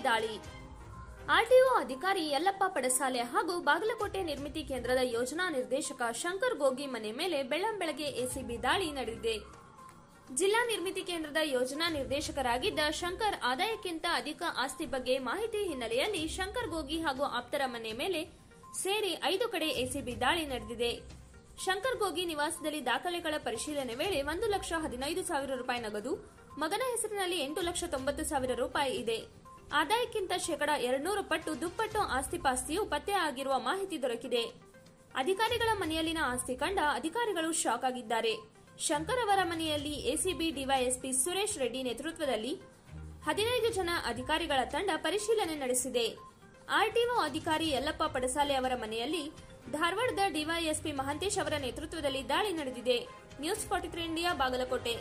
ದಾಳಿ ಆರ್ಟಿಒ ಅಧಿಕಾರಿ ಯಲ್ಲಪ್ಪ ಪಡಸಾಲೆ ಹಾಗೂ ಬಾಗಲಕೋಟೆ ನಿರ್ಮಿತಿ ಕೇಂದ್ರದ ಯೋಜನಾ ನಿರ್ದೇಶಕ ಶಂಕರ್ ಗೋಗಿ ಮನೆ ಮೇಲೆ ಬೆಳ್ಳಂಬೆಳಗ್ಗೆ ಎಸಿಬಿ ದಾಳಿ ನಡೆದಿದೆ ಜಿಲ್ಲಾ ನಿರ್ಮಿತಿ ಕೇಂದ್ರದ ಯೋಜನಾ ನಿರ್ದೇಶಕರಾಗಿದ್ದ ಶಂಕರ್ ಆದಾಯಕ್ಕಿಂತ ಅಧಿಕ ಆಸ್ತಿ ಬಗ್ಗೆ ಮಾಹಿತಿ ಹಿನ್ನೆಲೆಯಲ್ಲಿ ಶಂಕರ್ ಗೋಗಿ ಹಾಗೂ ಆಪ್ತರ ಮನೆ ಮೇಲೆ ಸೇರಿ ಐದು ಕಡೆ ಎಸಿಬಿ ದಾಳಿ ನಡೆದಿದೆ ಶಂಕರ್ ಗೋಗಿ ನಿವಾಸದಲ್ಲಿ ದಾಖಲೆಗಳ ಪರಿಶೀಲನೆ ವೇಳೆ ಒಂದು ಲಕ್ಷ ಹದಿನೈದು ಸಾವಿರ ರೂಪಾಯಿ ನಗದು ಮಗನ ಹೆಸರಿನಲ್ಲಿ ಎಂಟು ಲಕ್ಷ ತೊಂಬತ್ತು ಸಾವಿರ ರೂಪಾಯಿ ಇದೆ ಆದಾಯಕ್ಕಿಂತ ಶೇಕಡ ಎರಡ್ನೂರು ಪಟ್ಟು ದುಪ್ಪಟ್ಟು ಆಸ್ತಿಪಾಸ್ತಿಯು ಪತ್ತೆ ಆಗಿರುವ ಮಾಹಿತಿ ದೊರಕಿದೆ ಅಧಿಕಾರಿಗಳ ಮನೆಯಲ್ಲಿನ ಆಸ್ತಿ ಕಂಡ ಅಧಿಕಾರಿಗಳು ಶಾಕ್ ಆಗಿದ್ದಾರೆ ಶಂಕರ್ ಅವರ ಮನೆಯಲ್ಲಿ ಎಸಿಬಿ ಡಿವೈಎಸ್ಪಿ ಸುರೇಶ್ ರೆಡ್ಡಿ ನೇತೃತ್ವದಲ್ಲಿ ಹದಿನೈದು ಜನ ಅಧಿಕಾರಿಗಳ ತಂಡ ಪರಿಶೀಲನೆ ನಡೆಸಿದೆ ಆರ್ಟಿಒ ಅಧಿಕಾರಿ ಯಲ್ಲಪ್ಪ ಪಡಸಾಲೆ ಅವರ ಮನೆಯಲ್ಲಿ ಧಾರವಾಡದ ಡಿವೈಎಸ್ಪಿ ಮಹಾಂತೇಶ್ ಅವರ ನೇತೃತ್ವದಲ್ಲಿ ದಾಳಿ ನಡೆದಿದೆ news forty three India Bagalkot